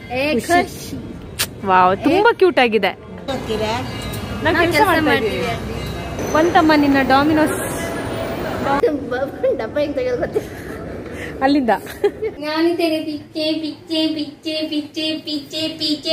ಏ ಖುಷಿ ವಾವ್ ತುಂಬಾ ಕ್ಯೂಟ್ ಆಗಿದೆ ನಾನ್ ನಾವ್ ಕೆಲಸ ಕೆಲ್ಸ ಮಾಡ್ತಾ ಮಾಡ್ತೀವಿ ಇದ್ದೀವಿ ಬಂತಮ್ಮ ನಿನ್ನ ಡಾಮಿನೋಸ್ ಡಬ್ಬ ಹೆಂಗ್ ತೆಗೆದು ಗೊತ್ತಿಲ್ಲ ಅಲ್ಲಿಂದ ನಾನಿದ್ದೇನೆ ಪಿಚ್ಚೆ ಪಿಚ್ಚೆ ಪಿಚ್ಚೆ ಪಿಚ್ಚೆ ಪಿಚ್ಚೆ ಪಿಚ್ಚೆ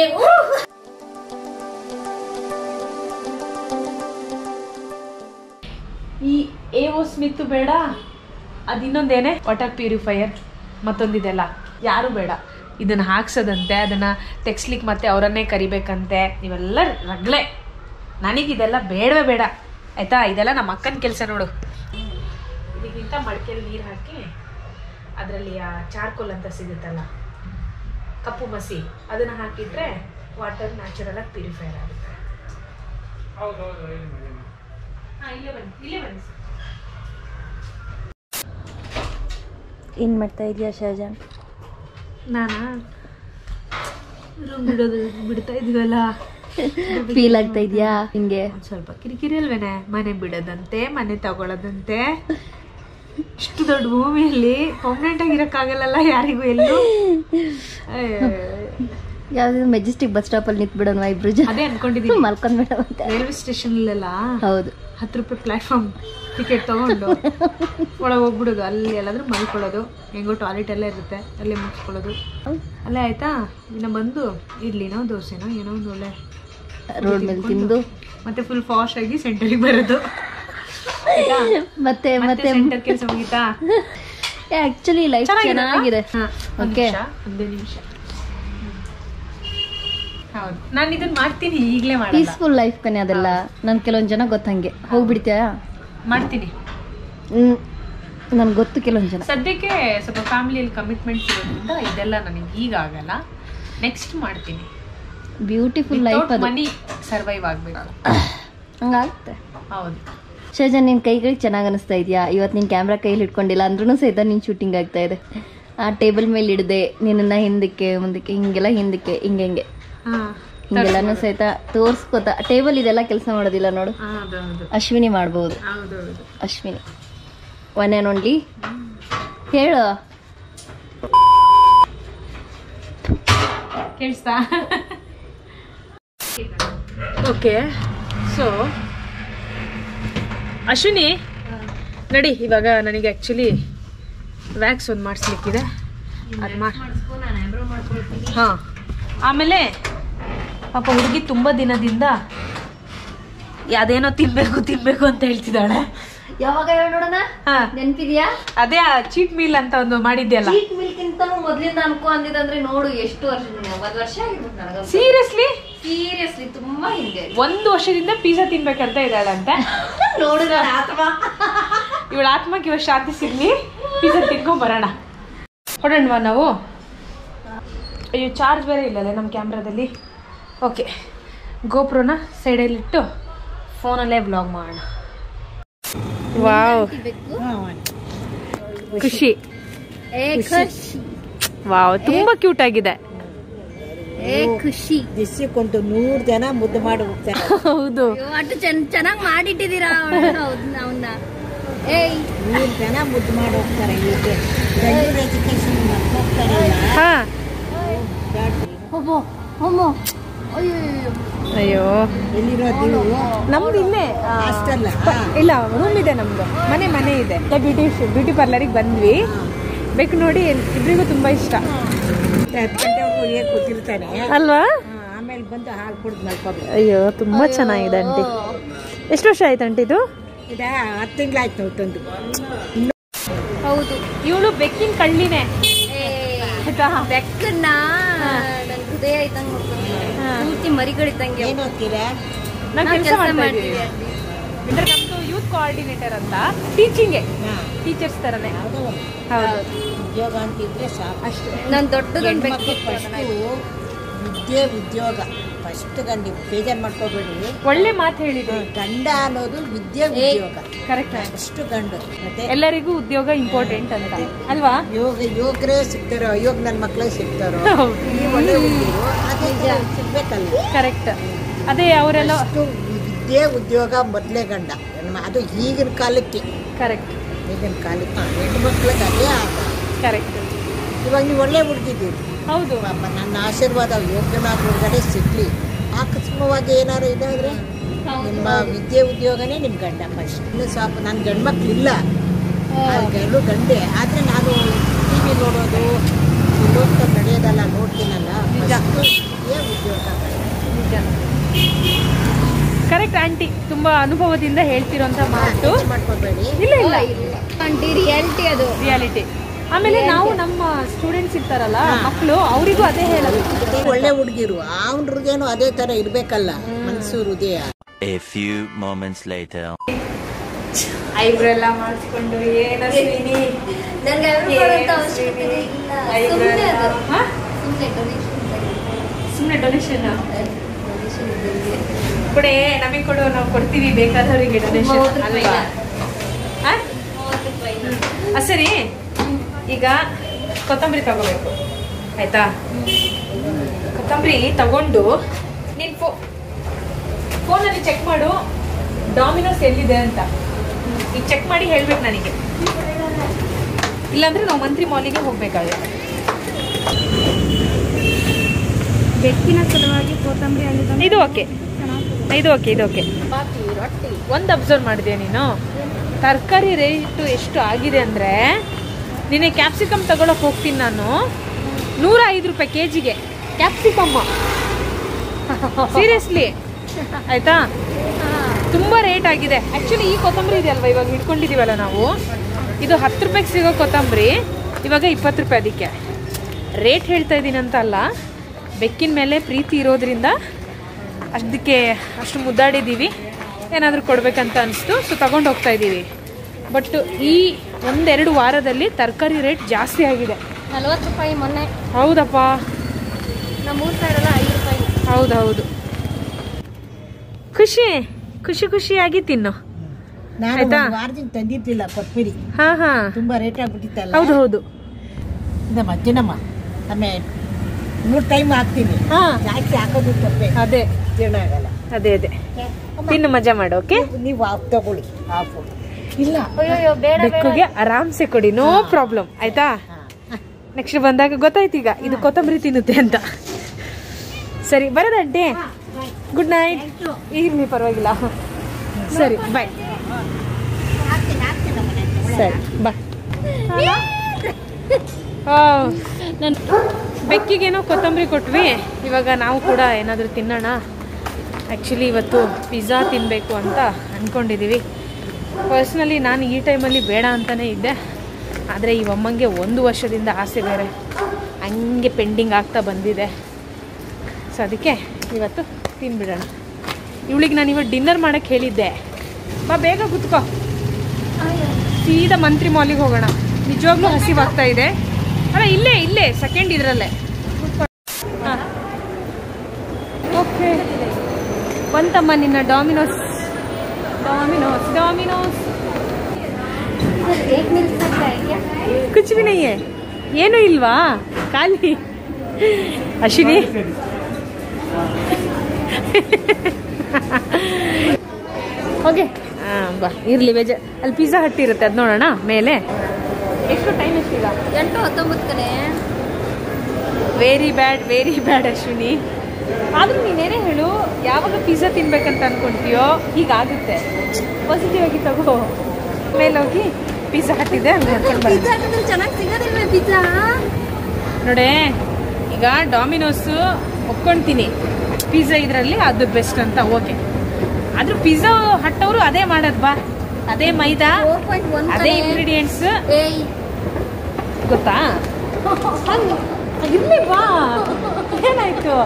ಈ ಎ ಓ ಸ್ಮಿತ್ ಬೇಡ ಅದು ಇನ್ನೊಂದೇನೆ ವಾಟರ್ ಪ್ಯೂರಿಫೈಯರ್ ಮತ್ತೊಂದಿದೆಲ್ಲ ಯಾರು ಬೇಡ ಇದನ್ನ ಹಾಕ್ಸೋದಂತೆ ಅದನ್ನ ತೆಗ್ಸ್ಲಿಕ್ಕೆ ಮತ್ತೆ ಅವರನ್ನೇ ಕರಿಬೇಕಂತೆ ಇವೆಲ್ಲ ರಗ್ಳೆ ನನಗಿದೆಲ್ಲ ಬೇಡವೇ ಬೇಡ ಆಯ್ತಾ ಇದೆಲ್ಲ ನಮ್ಮ ಅಕ್ಕನ ಕೆಲಸ ನೋಡು ಇದಕ್ಕಿಂತ ಮಡಿಕೆಯಲ್ಲಿ ನೀರು ಹಾಕಿ ಅದರಲ್ಲಿ ಆ ಚಾರ್ಕೋಲ್ ಅಂತ ಸಿಗುತ್ತಲ್ಲ ಕಪ್ಪು ಮಸಿ ಅದನ್ನ ಹಾಕಿಟ್ರೆ ವಾಟರ್ ನ್ಯಾಚುರಲ್ ಆಗಿ ಪ್ಯೂರಿಫೈರ್ ಆಗುತ್ತೆ ಹಾ, ಇಲ್ಲೇ ಬನ್ನಿ ಇಲ್ಲೇ ಬನ್ನಿ ಸರ್. ಏನ್ ಮಾಡ್ತಾ ಇದೀಯಾ ಶಹಜಾನ್ ನಾನಾ ರೂಮ್ ಬಿಡೋದು ಬಿಡ್ತಾ ಇದೀವಲ್ಲ ಫೀಲ್ ಆಗ್ತಾ ಇದೆಯಾ ಹಿಂಗೆ ಒಂದ್ ಸ್ವಲ್ಪ ಕಿರಿಕಿರಿ ಅಲ್ವೇನೆ ಮನೆ ಬಿಡೋದಂತೆ ಮನೆ ತಗೊಳ್ಳೋದಂತೆ ಇಷ್ಟು ದೊಡ್ಡ ಭೂಮಿಯಲ್ಲಿ ಪರ್ಮನೆಂಟ್ ಆಗಿರಕ್ಕಾಗಲ್ಲ ಯಾರಿಗೂ ಎಲ್ಲೂ ಅಯ್ಯೋ. ಯಾವ್ದು ಮೆಜೆಸ್ಟಿಕ್ ಬಸ್ ಸ್ಟಾಪ್ ಅಲ್ಲಿ ನಿಂತ್ ಬಿಡೋಣ ಇಬ್ರು ಜನ ಅದೇ ಅನ್ಕೊಂಡಿದೀನಿ ಮಲ್ಕೊಂಡ್ ಬಿಡೋಣ ಅಂತ ರೈಲ್ವೆ ಸ್ಟೇಷನ್ ಅಲ್ಲೆಲ್ಲ ಹೌದು ಹತ್ತು ರೂಪಾಯಿ ಪ್ಲಾಟ್ಫಾರ್ಮ್ ಟಿಕೆಟ್ ತಗೊಂಡು ಒಳಗೆ ಹೋಗ್ಬಿಡೋದು ಅಲ್ಲಿ ಎಲ್ಲಾದ್ರೂ ಮಲ್ಕೊಳ್ಳೋದು ಹೆಂಗೋ ಟಾಯ್ಲೆಟ್ ಎಲ್ಲ ಇರುತ್ತೆ ಅಲ್ಲೇ ಮುಗಿಸ್ಕೊಳ್ಳೋದು ಅಲ್ಲೇ ಆಯ್ತಾ ಇನ್ನು ಬಂದು ಇಡ್ಲಿನೋ ದೋಸೆನೋ ಏನೋ ಒಂದು ಒಳ್ಳೆ ರೋಡ್ ಮೇಲೆ ತಿಂದು ಮತ್ತೆ ಫುಲ್ ಫಾಸ್ಟ್ ಆಗಿ ಸೆಂಟರಿಗೆ ಬರೋದು ಆಯ್ತಾ? ಮತ್ತೆ ಮತ್ತೆ ಮತ್ತೆ ಸೆಂಟರ್ ಕೆಲಸ ಮುಗಿತಾ ಆಕ್ಚುಲಿ ಲೈಫ್ ಚೆನ್ನಾಗಿದೆ ಹಾ, ಒಂದ್ Okay. ನಿಮಿಷ, ಒಂದೇ ನಿಮಿಷ ಹೌದು ನಾನು ಇದನ್ನ ಮಾಡ್ತೀನಿ ಈಗಲೇ ಮಾಡಲ್ಲ ಪೀಸ್ಫುಲ್ ಲೈಫ್ ಕನೆ ಅದೆಲ್ಲ ನನ್ ಕೆಲವೊಂದ್ ಜನ ಗೊತ್ತಂಗೆ ಹೋಗ್ಬಿಡ್ತೀಯಾ ಮಾಡ್ತೀನಿ ಹ್ಮ್ ನನ್ಗೆ ಗೊತ್ತು ಕೆಲವೊಂದ್ ಜನ ಸದ್ಯಕ್ಕೆ ಸ್ವಲ್ಪ ಫ್ಯಾಮಿಲಿಯಲ್ಲಿ ಕಮಿಟ್ಮೆಂಟ್ಸ್ ಇರೋದ್ರಿಂದ ಇದೆಲ್ಲ ನನಗೆ ಈಗ ಆಗಲ್ಲ ನೆಕ್ಸ್ಟ್ ಮಾಡ್ತೀನಿ ಬ್ಯೂಟಿಫುಲ್ ಲೈಫ್ ಅದು ಮನಿ ಸರ್ವೈವ್ ಆಗ್ಬೇಕು ಹಂಗಾಗುತ್ತೆ ಹೌದು ಶೇಜನ್ ನಿನ್ ಕೈಗಳಿಗೆ ಚೆನ್ನಾಗಿ ಅನಿಸ್ತಾ ಇದೆಯಾ ಇವತ್ತು ನಿನ್ ಕ್ಯಾಮ್ರಾ ಕೈಲಿ ಇಟ್ಕೊಂಡಿಲ್ಲ ಅಂದ್ರೂ ಸಹಿತ ನಿನ್ ಶೂಟಿಂಗ್ ಆಗ್ತಾ ಇದೆ ಆ ಟೇಬಲ್ ಮೇಲೆ ಇಡದೆ ನಿನ್ನ ಹಿಂದಕ್ಕೆ ಮುಂದಕ್ಕೆ ಹಿಂಗೆಲ್ಲ ಹಿಂದಕ್ಕೆ ಹಿಂಗೆ ಹಿಂಗೆ ಹಾ ಹಿಂಗೆಲ್ಲಾನು ಸಹಿತ ತೋರ್ಸ್ಕೊತ ಟೇಬಲ್ ಇದೆಲ್ಲ ಕೆಲಸ ಮಾಡೋದಿಲ್ಲ ನೋಡು ಹೌದು ಹೌದು ಅಶ್ವಿನಿ ಮಾಡ್ಬೋದು ಹೌದು ಹೌದು ಅಶ್ವಿನಿ ಒನ್ ಆ್ಯಂಡ್ ಓನ್ಲಿ ಹೇಳು ಕೇಳಿಸ್ತಾ ಓಕೆ ಸೊ ಅಶ್ವಿನಿ ನಡಿ ಇವಾಗ ನನಗೆ ಆ್ಯಕ್ಚುಲಿ ವ್ಯಾಕ್ಸ್ ಒಂದು ಮಾಡಿಸ್ಲಿಕ್ಕಿದೆ ಅದು ಮಾಡಿ ಹಾಂ ಆಮೇಲೆ ಪಾಪ ಹುಡುಗಿ ತುಂಬ ದಿನದಿಂದ ಅದೇನೋ ತಿನ್ಬೇಕು ತಿನ್ಬೇಕು ಅಂತ ಹೇಳ್ತಿದ್ದಾಳೆ ಯಾವಾಗ ಹೇಳ ನೋಡೋಣ ಹಾ ನೆನ್ಪಿದ್ಯಾ ಅದೇ ಚೀಟ್ ಮೀಲ್ ಅಂತ ಒಂದು ಮಾಡಿದ್ಯಲ್ಲ ಚೀಟ್ ಮಿಲ್ಕ್ ಇಂತಾನು ಮೊದ್ಲಿಂದ ಅನ್ಕೋ ಅಂದಿದಂದ್ರೆ ನೋಡು ಎಷ್ಟು ವರ್ಷ ಒಂದ್ ವರ್ಷ ಆಗಿರ್ಬೇಕು ನನಗಂತೂ ಸೀರಿಯಸ್ಲಿ ಸೀರಿಯಸ್ಲಿ ತುಂಬಾ ಹಿಂಗೆ ಒಂದು ವರ್ಷದಿಂದ ಪಿಜ್ಜಾ ತಿನ್ಬೇಕಂತ ಇದ್ದಾಳಂತೆ ನೋಡು ನನ್ನ ಆತ್ಮ ಇವಳ ಆತ್ಮಕ್ಕೆ ಇವಾಗ ಶಾಂತಿ ಸಿಗ್ಲಿ ಪಿಜ್ಜಾ ತಿನ್ಕೊಂಡ್ ಬರೋಣ ಹೊಡೋಣವಾ ನಾವು ಅಯ್ಯೋ ಚಾರ್ಜ್ ಬೇರೆ ಇಲ್ಲಲ್ಲ ನಮ್ಮ ಕ್ಯಾಮ್ರಾದಲ್ಲಿ ಓಕೆ ಗೋಪ್ರೋನ ಸೈಡಲ್ಲಿಟ್ಟು ಫೋನಲ್ಲೇ ಬ್ಲಾಗ್ ಮಾಡೋಣ ವಾವ್ ಖುಷಿ ಏ ಖುಷಿ ವಾವ್ ತುಂಬಾ ಕ್ಯೂಟ್ ಆಗಿದೆ ಏ ಖುಷಿ ದಿಸ್ಯಕ್ಕೊಂದು ನೂರು ಜನ ಮುದ್ದು ಮಾಡಿ ಹೋಗ್ತಾರೆ ಹೌದು ಅಯ್ಯೋ, ಅಷ್ಟು ಚೆನ್ನ ಚೆನ್ನಾಗಿ ಮಾಡಿಟ್ಟಿದ್ದೀರಾ ಅವನ್ನ ಏಯ್ ನೂರು ಜನ ಮುದ್ದು ಮಾಡಿ ಹೋಗ್ತಾರೆ ಈಗ ಬೆಂಗಳೂರು ಎಜುಕೇಶನ್ ಹೋಗ್ತಾರೆ ಹಾ ಹೋಮೋ ಹೋಮೋ ಅಯ್ಯೋ ಅಯ್ಯೋ ಎಲ್ಲಿರೋದು ನೀವು ನಮ್ದು ಇಲ್ಲೇ ಹಾಸ್ಟೆಲ್ ಇಲ್ಲ ರೂಮ್ ಇದೆ ನಮ್ದು ಮನೆ ಮನೆ ಇದೆ ಬ್ಯೂಟಿ ಬ್ಯೂಟಿ ಪಾರ್ಲರಿಗೆ ಬಂದ್ವಿ ಬೇಕು ನೋಡಿ ಇಬ್ರಿಗೂ ತುಂಬಾ ಇಷ್ಟ ಹತ್ತು ಗಂಟೆವರೆಗೂ ಹೇಗೆ ಕೂತಿರ್ತಾರೆ ಅಲ್ವಾ ಹಾ, ಆಮೇಲೆ ಬಂದು ಹಾಲು ಕುಡ್ದು ಮಲ್ಕೋಬೇಕು ಅಯ್ಯೋ ತುಂಬಾ ಚೆನ್ನಾಗಿದೆ ಆಂಟಿ ಎಷ್ಟು ವರ್ಷ ಆಯ್ತು ಆಂಟಿ ಇದು ಇದ ಹತ್ತು ತಿಂಗಳಾಯ್ತು ಒಟ್ಟೊಂದು ಹೌದು ಇವಳು ಬೆಕ್ಕಿನ ಕಳ್ಳಿನೇ ಆಯ್ತಾ ಬೆಕ್ಕನ್ನ ನನ್ ಹೃದಯ ಇದ್ದಂಗ್ ನೋಡ್ಕೊಂಡು ಪೂರ್ತಿ ಮರಿಗಳಿದ್ದಂಗೆ ಏನು ಓದ್ತೀರಾ ನಾವು ನಾವ್ ಕೆಲಸ ಕೆಲ್ಸ ಮಾಡ್ತಾ ಮಾಡ್ತೀವಿ ಇದ್ದೀವಿ ಅಂದ್ರೆ ನಮ್ದು ಯೂತ್ ಕೋಆರ್ಡಿನೇಟರ್ ಅಂತ ಟೀಚಿಂಗ್ ಹಾಂ ಟೀಚರ್ಸ್ ತರನೇ ಯಾವುದೋ ಒಂದು ಹೌದು ಉದ್ಯೋಗ ಅಂತಿದ್ರೆ ಸಾಕು ಅಷ್ಟೇ ನಾನ್ ದೊಡ್ಡದೊಂದ್ ಬೆಕ್ಕು ಹೆಣ್ಮಕ್ಳು ಫಸ್ಟು ವಿದ್ಯೆ ಉದ್ಯೋಗ ಫಸ್ಟ್ ಗಂಡು ಬೇಜಾರು ಮಾಡ್ಕೋಬೇಡಿ ಒಳ್ಳೆ ಮಾತು ಹೇಳಿದ್ರಿ ಗಂಡ ಅನ್ನೋದು ವಿದ್ಯೆ ಉದ್ಯೋಗ ಕರೆಕ್ಟ್ ಫಸ್ಟ್ ಗಂಡು ಮತ್ತೆ ಎಲ್ಲರಿಗೂ ಉದ್ಯೋಗ ಇಂಪಾರ್ಟೆಂಟ್ ಅಂತ ಅಲ್ವಾ ಯೋಗ ಯೋಗರೇ ಸಿಗ್ತಾರೋ ಯೋಗ ನನ್ನ ಮಕ್ಕಳೇ ಸಿಗ್ತಾರೋ ಹೌದು ಈ ಒಳ್ಳೆ ಹುಡುಗರು ಅದೇ ಥರ ಸಿಗ್ಬೇಕಲ್ಲ ಕರೆಕ್ಟ್ ಅದೇ ಅವರೆಲ್ಲ ಅಷ್ಟು ವಿದ್ಯೆ ಉದ್ಯೋಗ ಮೊದಲೇ ಗಂಡ ನಮ್ಮ- ಅದು ಈಗಿನ ಕಾಲಕ್ಕೆ ಕರೆಕ್ಟ್ ಈಗಿನ ಕಾಲಕ್ಕೆ ಹೆಣ್ಣು ಮಕ್ಳಿಗೆ ಅದೇ ಆಗ ಕರೆಕ್ಟ್ ಇವಾಗ ನೀವು ಒಳ್ಳೆ ಹುಡುಗಿದ್ದೀರಿ ಹೌದು ಪಾಪ ನನ್ನ ಆಶೀರ್ವಾದ ಯೋಗ್ಯನಾದ ಹೊರಗಡೆ ಸಿಗ್ಲಿ ಆಕಸ್ಮವಾಗಿ ಏನಾರು ಇದಾದ್ರೆ ನಿಮ್ಮ ವಿದ್ಯೆ ಉದ್ಯೋಗನೇ ನಿಮ್ಮ ಗಂಡ ಫಸ್ಟ್ ಇನ್ನು ಸ್ವಲ್ಪ ನನ್ನ ಗಂಡು ಇಲ್ಲ ಗಂಡು ಗಂಡೆ ಆದರೆ ನಾನು ಟಿ ವಿ ನೋಡೋದು ಲೋಕ ನಡೆಯೋದೆಲ್ಲ ನೋಡ್ತೀನಲ್ಲ ನಿಜ. first ವಿದ್ಯೆ ಉದ್ಯೋಗ ಕರೆಕ್ಟ್ ಆಂಟಿ ತುಂಬಾ ಅನುಭವದಿಂದ ಹೇಳ್ತಿರೋಂಥ ಮಾತು ಮಾಡ್ಕೋಬೇಡಿ ಇಲ್ಲ ಇಲ್ಲ ಆಂಟಿ ರಿಯಾಲಿಟಿ ಅದು ರಿಯಾಲಿಟಿ ಆಮೇಲೆ ನಾವು ನಮ್ಮ ಸ್ಟೂಡೆಂಟ್ಸ್ ಇರ್ತಾರಲ್ಲ ಮಕ್ಕಳು ಅವರಿಗೂ ಅದೇ ಹೇಳೋದು ಒಳ್ಳೆ ಹುಡುಗಿರು ಅವನ ಹೃದಯನೂ ಅದೇ ಥರ ಇರಬೇಕಲ್ಲ ಮನಸ್ಸು ಹೃದಯ A few moments later. Eyebrow ಎಲ್ಲ ಮಾಡಿಸ್ಕೊಂಡು ಏನೋ ಶ್ರೀನಿ ನನಗೆ ಏ, ಬರುವಂತ ಅವಶ್ಯಕತೆ ಶ್ರೀನಿ, ಇಲ್ಲ ಐಬ್ರೋ ಸುಮ್ಮನೆ ಎಲ್ಲ- ಅದು ಹಾ? ಸುಮ್ಮನೆ ಡೊನೇಷನ್ ಸುಮ್ಮನೆ ಡೊನೇಷನ್ ಡೊನೇಷನ್ ಇದ್ದಂಗೆ ಕೊಡೆ ನಮಗೆ ಕೊಡು ನಾವು ಕೊಡ್ತೀವಿ ಬೇಕಾದವರಿಗೆ ಡೊನೇಷನ್ ಮೂವತ್ತು ರೂಪಾಯಿ. ಅಲ್ವಾ ಹಾ? ಮೂವತ್ತು ರೂಪಾಯಿ ಆ, ಸರಿ ಈಗ ಕೊತ್ತಂಬರಿ ತಗೋಬೇಕು ಆಯ್ತಾ ಕೊತ್ತಂಬರಿ ತಗೊಂಡು ನೀನು ಫೋ ಫೋನಲ್ಲಿ ಚೆಕ್ ಮಾಡು ಡಾಮಿನೋಸ್ ಎಲ್ಲಿದೆ ಅಂತ ಈಗ ಚೆಕ್ ಮಾಡಿ ಹೇಳ್ಬೇಕು ನನಗೆ ಇಲ್ಲಾಂದ್ರೆ ನಾವು ಮಂತ್ರಿ ಮಾಲಿಗೆ ಹೋಗ್ಬೇಕಾಗುತ್ತೆ ಬೆಕ್ಕಿನ ಸಲುವಾಗಿ ಕೊತ್ತಂಬರಿ ಹಣ್ಣು ಇದು ಓಕೆ ಇದು ಓಕೆ ಇದು ಓಕೆ ಒಂದು ಅಬ್ಸರ್ವ್ ಮಾಡಿದೆ ನೀನು ತರಕಾರಿ ರೇಟು ಎಷ್ಟು ಆಗಿದೆ ಅಂದರೆ ನಿನ್ನೆ ಕ್ಯಾಪ್ಸಿಕಮ್ ತಗೊಳಕ್ ಹೋಗ್ತೀನಿ ನಾನು ನೂರ ಐದು ರೂಪಾಯಿ ಕೆ ಜಿಗೆ ಕ್ಯಾಪ್ಸಿಕಮ್ಮ ಸೀರಿಯಸ್ಲಿ ಆಯ್ತಾ ತುಂಬ ರೇಟ್ ಆಗಿದೆ ಆ್ಯಕ್ಚುಲಿ ಈ ಕೊತ್ತಂಬರಿ ಇದೆ ಅಲ್ವಾ ಇವಾಗ ಹಿಡ್ಕೊಂಡಿದ್ದೀವಲ್ಲ ನಾವು ಇದು ಹತ್ತು ರೂಪಾಯಿಗೆ ಸಿಗೋ ಕೊತ್ತಂಬರಿ ಇವಾಗ ಇಪ್ಪತ್ತು ರೂಪಾಯಿ ಅದಕ್ಕೆ ರೇಟ್ ಹೇಳ್ತಾ ಇದ್ದೀನಿ ಅಂತ ಅಲ್ಲ ಬೆಕ್ಕಿನ ಮೇಲೆ ಪ್ರೀತಿ ಇರೋದ್ರಿಂದ ಅದಕ್ಕೆ ಅಷ್ಟು ಮುದ್ದಾಡಿದ್ದೀವಿ ಏನಾದರೂ ಕೊಡಬೇಕಂತ ಅನಿಸ್ತು ಸೊ ತಗೊಂಡು ಹೋಗ್ತಾ ಇದ್ದೀವಿ ಬಟ್ ಈ ಒಂದೆರಡು ವಾರದಲ್ಲಿ ತರಕಾರಿ ರೇಟ್ ಜಾಸ್ತಿ ಆಗಿದೆ ನಲ್ವತ್ತು ರೂಪಾಯಿ ಮೊನ್ನೆ ಹೌದಪ್ಪ ನಮ್ಮ ಊರ್ ಸೈಡ್ ಎಲ್ಲ ಐದು ರೂಪಾಯಿ ಹೌದು ಹೌದು ಖುಷಿ ಖುಷಿ ಖುಷಿಯಾಗಿ ತಿನ್ನು ನಾನು ಆಯ್ತಾ? ಒಂದು ವಾರದಿಂದ ತಂದಿರ್ಲಿಲ್ಲ ಕೊತ್ಮಿರಿ ಹಾ ಹಾ ತುಂಬಾ ರೇಟ್ ಆಗ್ಬಿಟ್ಟಿತ್ತಲ್ಲ ಹೌದು ಹೌದು ನಮ್ಮ ಅಜ್ಜನಮ್ಮ ಆಮೇಲೆ ಮೂರು ಟೈಮ್ ಹಾಕ್ತೀನಿ ಹಾ ಜಾಸ್ತಿ ಹಾಕೋದು ತಪ್ಪೆ ಅದೇ ಜೀರ್ಣ ಆಗಲ್ಲ ಅದೇ ಅದೇ ತಿನ್ನು ಮಜಾ ಮಾಡು ಓಕೆ ನೀವು ಆಫ್ ತಗೊಳ್ಳಿ ಆಫ್ ಇಲ್ಲ ಅಯ್ಯೋ ಬೇಡ ಬೆಕ್ಕುಗೆ ಆರಾಮ್ಸೆ ಕೊಡಿ ನೋ ಪ್ರಾಬ್ಲಮ್ ಆಯ್ತಾ ನೆಕ್ಸ್ಟ್ ಬಂದಾಗ ಗೊತ್ತಾಯ್ತು ಈಗ ಇದು ಕೊತ್ತಂಬರಿ ತಿನ್ನುತ್ತೆ ಅಂತ ಸರಿ ಬರೋದಂಟಿ ಗುಡ್ ನೈಟ್ ಇರ್ಲಿ ಪರವಾಗಿಲ್ಲ ಸರಿ ಬಾಯ್ ಸರಿ ಬಾಯ್ ನನ್ನ ಬೆಕ್ಕಿಗೇನೋ ಕೊತ್ತಂಬರಿ ಕೊಟ್ವಿ ಇವಾಗ ನಾವು ಕೂಡ ಏನಾದರೂ ತಿನ್ನೋಣ ಆ್ಯಕ್ಚುಲಿ ಇವತ್ತು ಪಿಜ್ಜಾ ತಿನ್ನಬೇಕು ಅಂತ ಅಂದ್ಕೊಂಡಿದ್ದೀವಿ ಪರ್ಸ್ನಲಿ ನಾನು ಈ ಟೈಮಲ್ಲಿ ಬೇಡ ಅಂತಲೇ ಇದ್ದೆ ಆದರೆ ಈ ಅಮ್ಮಂಗೆ ಒಂದು ವರ್ಷದಿಂದ ಆಸೆ ಬೇರೆ ಹಂಗೆ ಪೆಂಡಿಂಗ್ ಆಗ್ತಾ ಬಂದಿದೆ ಸೊ ಅದಕ್ಕೆ ಇವತ್ತು ತಿನ್ಬಿಡೋಣ ಇವಳಿಗೆ ನಾನು ಇವತ್ತು ಡಿನ್ನರ್ ಮಾಡೋಕ್ಕೆ ಹೇಳಿದ್ದೆ ಬಾ ಬೇಗ ಕುತ್ಕೋ ಸೀದಾ ಮಂತ್ರಿ ಮಾಲಿಗೆ ಹೋಗೋಣ ನಿಜವಾಗ್ಲೂ ಹಸಿವಾಗ್ತಾ ಇದೆ ಅಲ್ಲ ಇಲ್ಲೇ ಇಲ್ಲೇ ಸೆಕೆಂಡ್ ಇದರಲ್ಲೇ ಓಕೆ ಬಂತಮ್ಮ ನಿನ್ನ ಡಾಮಿನೋಸ್ ಡಾಮಿನೋಸ್ ಡಾಮಿನೋಸ್ एक मिल सकता है क्या ಕುಚ್ ಬಿ ನೈ ಹೈ. ಏನೂ ಇಲ್ವಾ ಖಾಲಿ ಅಶ್ವಿನಿ ಓಕೆ ಹಾಂ ಬಾ ಇರಲಿ ವೆಜ್ ಅಲ್ಲಿ ಪಿಜ್ಜಾ ಹಟ್ ಇರುತ್ತೆ ಅದು ನೋಡೋಣ ಮೇಲೆ ಎಷ್ಟು ಟೈಮ್ ಎಷ್ಟೀಗ ಎಂಟು ಹತ್ತೊಂಬತ್ತು ಕಡೆ very bad very bad Ashwini ಆದ್ರೂ ನೀನೇನೇ ಹೇಳು ಯಾವಾಗ ಪಿಜ್ಜಾ ತಿನ್ಬೇಕಂತ ಅನ್ಕೊಂತೀಯೋ ಹೀಗಾಗುತ್ತೆ ಪಾಸಿಟಿವ್ ಆಗಿ ತಗೋ ಮೇಲೆ ಹೋಗಿ ಪಿಜ್ಜಾ ಹಟ್ಟಿದೆ ಅಲ್ಲಿ ನೋಡ್ಕೊಂಡು ಬರೋಣ ಪಿಜ್ಜಾ ಹಾಕಿದ್ರೆ ಚೆನ್ನಾಗಿ ಸಿಗೋದಿಲ್ವೇ ಪಿಜ್ಜಾ ನೋಡೆ ಈಗ ಡಾಮಿನೋಸ್ ಒಪ್ಕೊಂತೀನಿ ಪಿಜ್ಜಾ ಇದರಲ್ಲಿ ಅದು ಬೆಸ್ಟ್ ಅಂತ ಓಕೆ ಆದ್ರೂ ಪಿಜ್ಜಾ ಹಟ್ಟವರು ಅದೇ ಮಾಡೋದು ಬಾ ಅದೇ ಮೈದಾ ಫೋರ್ ಪಾಯಿಂಟ್ ಒನ್ ಅದೇ ಇಂಗ್ರೀಡಿಯೆಂಟ್ಸ್ ಏಯ್ ಗೊತ್ತಾ ಹಂಗ್- ಇರ್ಲಿ ಬಾ ಏನಾಯ್ತು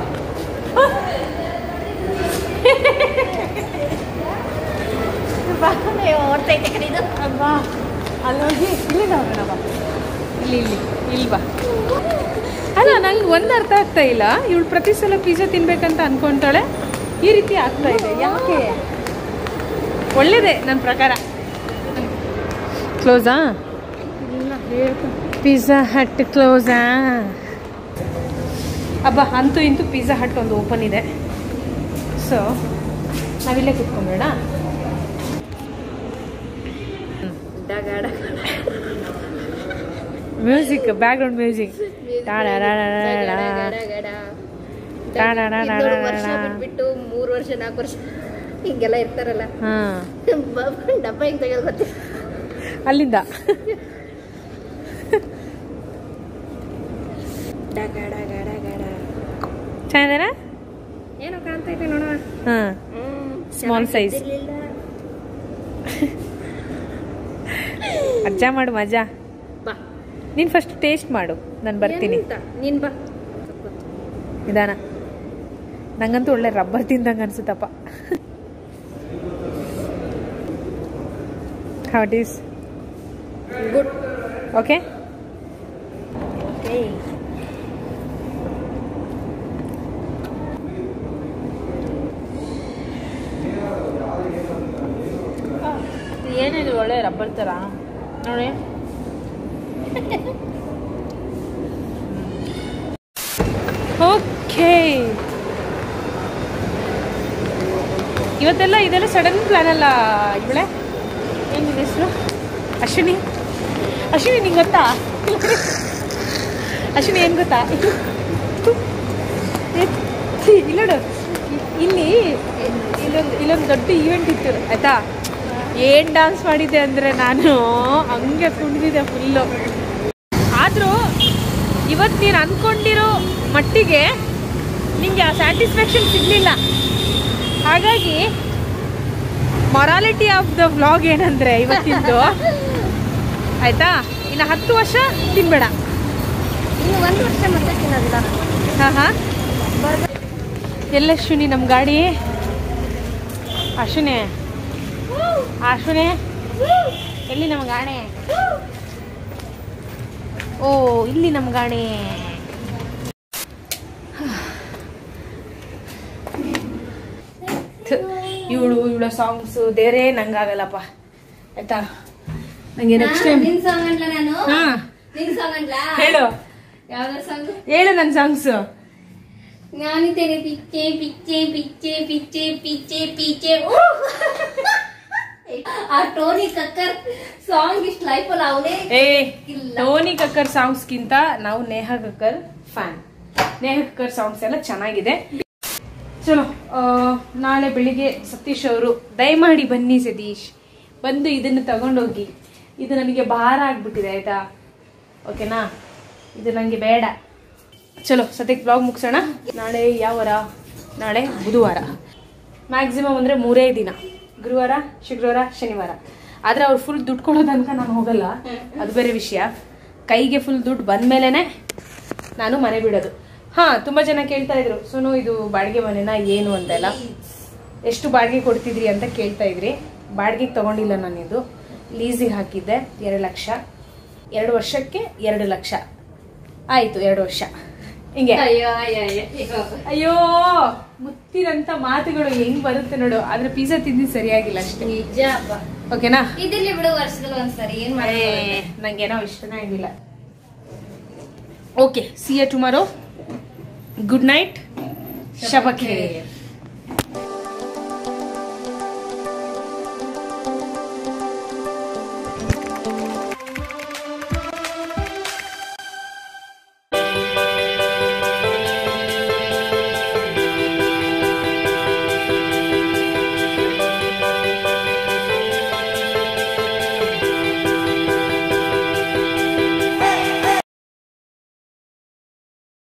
ಓಡ್ತೈತೆ ಕಡೆ ಇದು ಬಾ ಅಲ್ಲಿ ಹೋಗಿ ಇಲ್ಲಿ ಹೋಗೋಣ ಬಾ ಇಲ್ಲಿ ಇಲ್ಲಿ ಇಲ್ಲಿ ಬಾ ಅಲ್ಲ ನಂಗೆ ಒಂದು ಅರ್ಥ ಆಗ್ತಾ ಇಲ್ಲ ಇವಳು ಪ್ರತಿ ಸಲ ಪಿಜ್ಜಾ ತಿನ್ಬೇಕಂತ ಅನ್ಕೊಂತಾಳೆ ಈ ರೀತಿ ಆಗ್ತಾ ಇದೆ ಯಾಕೆ ಒಳ್ಳೇದೇ ನನ್ನ ಪ್ರಕಾರ ಕ್ಲೋಸಾ ಪಿಜ್ಜಾ ಹಟ್ ಕ್ಲೋಸಾ ಅಬ್ಬಾ ಅಂತೂ ಇಂತೂ ಪಿಜ್ಜಾ ಹಟ್ ಒಂದು ಓಪನ್ ಇದೆ ಸೊ ನಾವಿಲ್ಲೇ ಕುತ್ಕೊಂಬೇಡ ಮ್ಯೂಸಿಕ್ ಬ್ಯಾಕ್ಗ್ರೌಂಡ್ ಮ್ಯೂಸಿಕ್ ಇನ್ನೊಂದು ವರ್ಷ ಬಿಟ್ಬಿಟ್ಟು ಮೂರು ವರ್ಷ ನಾಲ್ಕು ವರ್ಷ ಹಿಂಗೆಲ್ಲ ಇರ್ತಾರಲ್ಲ ಹಾ ಡಬ್ಬ ಹಿಂಗ್ ತೆಗೆದು ಗೊತ್ತಿಲ್ಲ ಅಲ್ಲಿಂದ ಚೆನ್ನಾಗಿದಾರ ಏನೋ ಕಾಣ್ತಾ ಇದೆ ನೋಡುವ ಹಾ ಸ್ಮಾಲ್ ಸೈಜ್ ಅಜ್ಜ ಮಾಡು ಮಜಾ ಬಾ ನೀನ್ ಫಸ್ಟ್ ಟೇಸ್ಟ್ ಮಾಡು ನಾನು ಬರ್ತೀನಿ ಎಂತ? ನೀನ್ ಬಾ ನಿಧಾನ ನಂಗಂತೂ ಒಳ್ಳೆ ರಬ್ಬರ್ ತಿಂದಂಗೆ ಅನ್ಸುತ್ತಪ್ಪ how it is good okay ಏನಿದೆ ಒಳ್ಳೆ ರಬ್ಬರ್ ಥರ ನೋಡಿ ಓಕೆ ಇವತ್ತೆಲ್ಲ ಇದೆಲ್ಲ ಸಡನ್ ಪ್ಲಾನ್ ಅಲ್ಲ ಇವಳೆ ಏನಿದೆ ಹೆಸರು ಅಶ್ವಿನಿ ಅಶ್ವಿನಿ ನಿಂಗೆ ಗೊತ್ತಾ ಅಶ್ವಿನಿ ಏನು ಗೊತ್ತಾ ಇಲ್ಲ ನೋಡು ಇಲ್ಲಿ ಇಲ್ಲೊಂದು ಇಲ್ಲೊಂದು ದೊಡ್ಡ ಈವೆಂಟ್ ಇತ್ತು ಆಯ್ತಾ ಏನು ಡಾನ್ಸ್ ಮಾಡಿದ್ದೆ ಅಂದರೆ ನಾನು ಹಂಗೆ ಕುಣಿದಿದ್ದೆ ಫುಲ್ಲು ಆದರೂ ಇವತ್ತು ನೀನು ಅಂದ್ಕೊಂಡಿರೋ ಮಟ್ಟಿಗೆ ನಿಂಗೆ ಆ ಸ್ಯಾಟಿಸ್ಫ್ಯಾಕ್ಷನ್ ಸಿಗಲಿಲ್ಲ ಹಾಗಾಗಿ ಮೊರಾಲಿಟಿ ಆಫ್ ದ ವ್ಲಾಗ್ ಏನಂದರೆ ಇವತ್ತಿಂದು ಆಯಿತಾ ಇನ್ನು ಹತ್ತು ವರ್ಷ ತಿನ್ಬೇಡ ಇನ್ನು ಒಂದು ವರ್ಷ ಮತ್ತೆ ತಿನ್ನೋದಿಲ್ಲ ಹಾಂ ಹಾಂ ಎಲ್ಲ ಅಶ್ವಿನಿ ನಮ್ಮ ಗಾಡಿ ಅಶ್ವಿನಿ ಅಶ್ವಿನಿ ಎಲ್ಲಿ ನಮ್ಮ ಗಾಡಿ ಓ ಇಲ್ಲಿ ನಮ್ಮ ಗಾಡಿ ಇವಳು ಇವಳ ಸಾಂಗ್ಸು ದೇವರೇ ನಂಗಾಗಲ್ಲಪ್ಪ ಆಯ್ತಾ ನಂಗೆ ನೆಕ್ಸ್ಟ್ ಟೈಮ್ ನಿನ್ ಸಾಂಗ್ ಅನ್ಲ ನಾನು ಹಾ ನಿನ್ ಸಾಂಗ್ ಅನ್ಲ ಹೇಳು ಯಾವ್ದಾರ ಸಾಂಗ್ ಹೇಳು ನನ್ನ ಸಾಂಗ್ಸು ನಾನಿದ್ದೇನೆ ಪಿಚ್ಚೆ ಪಿಚ್ಚೆ ಪಿಚ್ಚೆ ಪಿಚ್ಚೆ ಪಿಚ್ಚೆ ಪಿಚ್ಚೆ ಊ! ಆ ಟೋನಿ ಕಕ್ಕರ್ ಸಾಂಗ್ ಇಷ್ಟ ಲೈಫ್ ಅಲ್ಲಿ ಅವನೇ ಏ ಇಲ್ಲ. ಟೋನಿ ಕಕ್ಕರ್ ಸಾಂಗ್ಸ್ಗಿಂತ ನಾವು ನೇಹಾ ಕಕ್ಕರ್ ಫ್ಯಾನ್ ನೇಹಾ ಕಕ್ಕರ್ ಸಾಂಗ್ಸ್ ಎಲ್ಲ ಚೆನ್ನಾಗಿದೆ ಚಲೋ ಆ, ನಾಳೆ ಬೆಳಿಗ್ಗೆ ಸತೀಶ್ ಅವರು ದಯಮಾಡಿ ಬನ್ನಿ ಸತೀಶ್ ಬಂದು ಇದನ್ನು ತಗೊಂಡೋಗಿ ಇದು ನನಗೆ ಭಾರ ಆಗ್ಬಿಟ್ಟಿದೆ ಆಯ್ತಾ ಓಕೆನಾ ಇದು ನನಗೆ ಬೇಡ ಚಲೋ ಸದ್ಯಕ್ಕೆ ಬ್ಲಾಗ್ ಮುಗಿಸೋಣ ನಾಳೆ ಯಾವ ವಾರ ನಾಳೆ ಬುಧವಾರ ಮ್ಯಾಕ್ಸಿಮಮ್ ಅಂದರೆ ಮೂರೇ ದಿನ ಗುರುವಾರ ಶುಕ್ರವಾರ ಶನಿವಾರ ಆದರೆ ಅವ್ರು ಫುಲ್ ದುಡ್ಡು ಕೊಡೋ ತನಕ ನಾನು ಹೋಗಲ್ಲ ಅದು ಬೇರೆ ವಿಷಯ ಕೈಗೆ ಫುಲ್ ದುಡ್ಡು ಬಂದಮೇಲೆ ನಾನು ಮನೆ ಬಿಡೋದು ಹಾಂ ತುಂಬ ಜನ ಕೇಳ್ತಾ ಇದ್ರು ಸೋನು ಇದು ಬಾಡಿಗೆ ಮನೆನಾ ಏನು ಅಂತೆಲ್ಲ ಎಷ್ಟು ಬಾಡಿಗೆ ಕೊಡ್ತಿದ್ರಿ ಅಂತ ಕೇಳ್ತಾ ಇದ್ರಿ ಬಾಡಿಗೆಗೆ ತಗೊಂಡಿಲ್ಲ ನಾನಿದು ಲೀಸಿಗೆ ಹಾಕಿದ್ದೆ ಎರಡು ಲಕ್ಷ ಎರಡು ವರ್ಷಕ್ಕೆ ಎರಡು ಲಕ್ಷ ಆಯಿತು ಎರಡು ವರ್ಷ ಹಿಂಗೆ ಅಯ್ಯೋ ಅಯ್ಯೋ ಅಯ್ಯೋ ಅಯ್ಯೋ ಮುತ್ತಿನಂತ ಮಾತುಗಳು ಹೆಂಗ್ ಬರುತ್ತೆ ನೋಡು ಆದ್ರೆ ಪಿಜ್ಜಾ ತಿಂದಿ ಸರಿಯಾಗಿಲ್ಲ ಅಷ್ಟೇ ನಿಜ ಅಪ್ಪ ಓಕೆನಾ ಇದಿರ್ಲಿ ಬಿಡು ವರ್ಷದಲ್ಲಿ ಒಂದ್ಸರಿ ಏನ್ ಮಾಡಿ ನಂಗೇನೋ ಇಷ್ಟನೇ ಆಗಿಲ್ಲ okay see ya tomorrow good night ಶಬಕ್ಕೆ